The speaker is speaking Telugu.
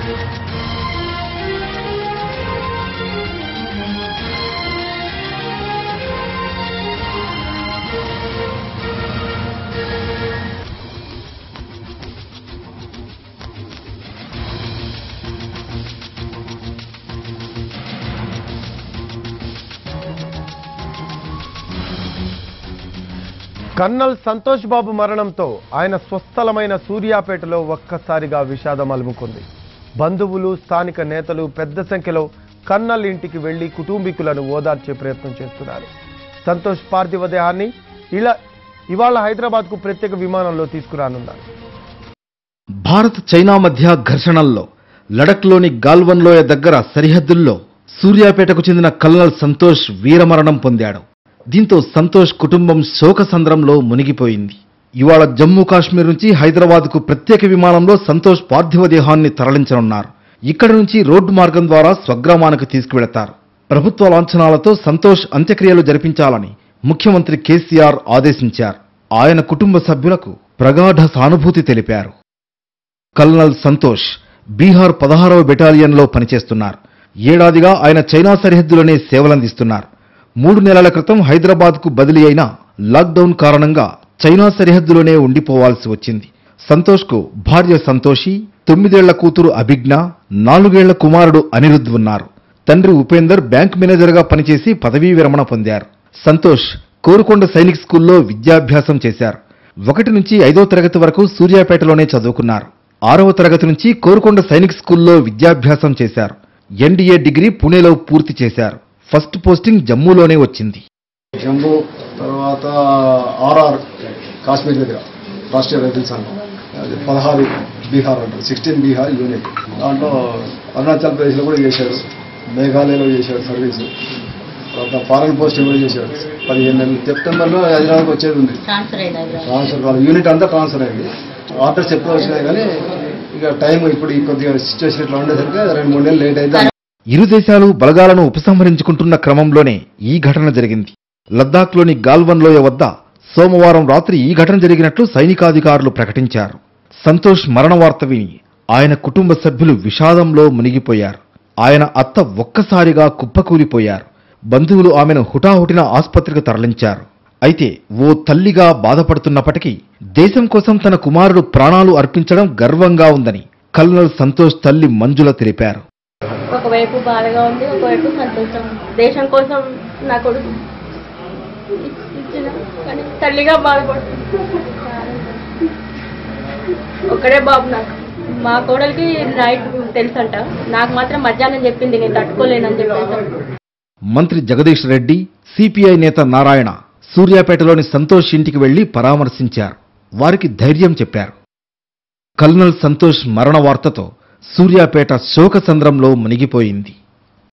కన్నల్ సంతోష్ బాబు మరణంతో ఆయన స్వస్థలమైన సూర్యాపేటలో ఒక్కసారిగా విషాదం అలుముకుంది బంధువులు స్థానిక నేతలు పెద్ద సంఖ్యలో కన్నల్ ఇంటికి వెళ్లి కుటుంబీకులను ఓదార్చే ప్రయత్నం చేస్తున్నారు సంతోష్ పార్థివ దేహాన్ని ఇలా ఇవాళ హైదరాబాద్కు ప్రత్యేక విమానంలో తీసుకురానున్నారు భారత్ చైనా మధ్య ఘర్షణల్లో లడఖ్లోని గాల్వన్ లోయ దగ్గర సరిహద్దుల్లో సూర్యాపేటకు చెందిన కల్నల్ సంతోష్ వీరమరణం పొందాడు దీంతో సంతోష్ కుటుంబం శోకసంద్రంలో మునిగిపోయింది ఇవాళ జమ్మూ కాశ్మీర్ నుంచి హైదరాబాద్కు ప్రత్యేక విమానంలో సంతోష్ పార్థివ దేహాన్ని తరలించనున్నారు ఇక్కడి నుంచి రోడ్డు మార్గం ద్వారా స్వగ్రామానికి తీసుకువెళతారు ప్రభుత్వ లాంఛనాలతో సంతోష్ అంత్యక్రియలు జరిపించాలని ముఖ్యమంత్రి కేసీఆర్ ఆదేశించారు ఆయన కుటుంబ సభ్యులకు ప్రగాఢ సానుభూతి తెలిపారు కల్నల్ సంతోష్ బీహార్ పదహారవ బెటాలియన్లో పనిచేస్తున్నారు ఏడాదిగా ఆయన చైనా సరిహద్దులోనే సేవలందిస్తున్నారు మూడు నెలల క్రితం హైదరాబాద్కు బదిలీ అయిన లాక్డౌన్ కారణంగా చైనా సరిహద్దులోనే ఉండిపోవాల్సి వచ్చింది సంతోష్కు భార్య సంతోషి తొమ్మిదేళ్ల కూతురు అభిజ్ఞ నాలుగేళ్ల కుమారుడు అనిరుద్ధ్ ఉన్నారు తండ్రి ఉపేందర్ బ్యాంక్ మేనేజర్గా పనిచేసి పదవీ విరమణ పొందారు సంతోష్ కోరుకొండ సైనిక్ స్కూల్లో విద్యాభ్యాసం చేశారు ఒకటి నుంచి ఐదో తరగతి వరకు సూర్యాపేటలోనే చదువుకున్నారు ఆరవ తరగతి నుంచి కోరుకొండ సైనిక్ స్కూల్లో విద్యాభ్యాసం చేశారు ఎన్డీఏ డిగ్రీ పుణేలో పూర్తి చేశారు ఫస్ట్ పోస్టింగ్ జమ్మూలోనే వచ్చింది జమ్మూ తర్వాత ఆర్ఆర్ కాశ్మీర్ దగ్గర రాష్ట్రీయ రైతుల సంఘం అది పదహారు బీహార్ అంటారు సిక్స్టీన్ బీహార్ యూనిట్ దాంట్లో అరుణాచల్ ప్రదేశ్లో కూడా చేశాడు మేఘాలయలో చేశాడు సర్వీసు తర్వాత ఫారెన్ పోస్టింగ్ కూడా చేశాడు పదిహేను నెలలు సెప్టెంబర్లో హైదరాబాద్కి వచ్చేది ఉంది ట్రాన్స్ఫర్ అయింది హైదరాబాద్ ట్రాన్స్ఫర్ కాదు యూనిట్ అంతా ట్రాన్స్ఫర్ అయింది ఆర్డర్స్ ఎప్పుడు వచ్చినాయి కానీ ఇక టైం ఇప్పుడు ఈ కొద్దిగా సిచ్యువేషన్ ఇట్లా ఉండేసరికి రెండు మూడు నెలలు లేట్ అయితే ఇరు దేశాలు బలగాలను ఉపసంహరించుకుంటున్న క్రమంలోనే ఈ ఘటన జరిగింది లద్దాఖ్లోని గాల్వన్ లోయ వద్ద సోమవారం రాత్రి ఈ ఘటన జరిగినట్లు సైనికాధికారులు ప్రకటించారు సంతోష్ మరణ వార్త విని ఆయన కుటుంబ సభ్యులు విషాదంలో మునిగిపోయారు ఆయన అత్త ఒక్కసారిగా కుప్పకూలిపోయారు బంధువులు ఆమెను హుటాహుటిన ఆసుపత్రికి తరలించారు అయితే ఓ తల్లిగా బాధపడుతున్నప్పటికీ దేశం కోసం తన కుమారుడు ప్రాణాలు అర్పించడం గర్వంగా ఉందని కల్నల్ సంతోష్ తల్లి మంజుల తెలిపారు ఒకవైపు బాధగా ఉంది ఒకవైపు సంతోషం దేశం కోసం నా కొడుకు ఇచ్చిన కానీ తల్లిగా బాధపడుతుంది ఒక్కడే బాబు నాకు మా కోడలికి నైట్ తెలుసంట నాకు మాత్రం మధ్యాహ్నం చెప్పింది నేను తట్టుకోలేనని చెప్పేసి మంత్రి జగదీష్ రెడ్డి సిపిఐ నేత నారాయణ సూర్యాపేటలోని సంతోష్ ఇంటికి వెళ్లి పరామర్శించారు వారికి ధైర్యం చెప్పారు కల్నల్ సంతోష్ మరణ వార్తతో సూర్యాపేట శోకసంద్రంలో మునిగిపోయింది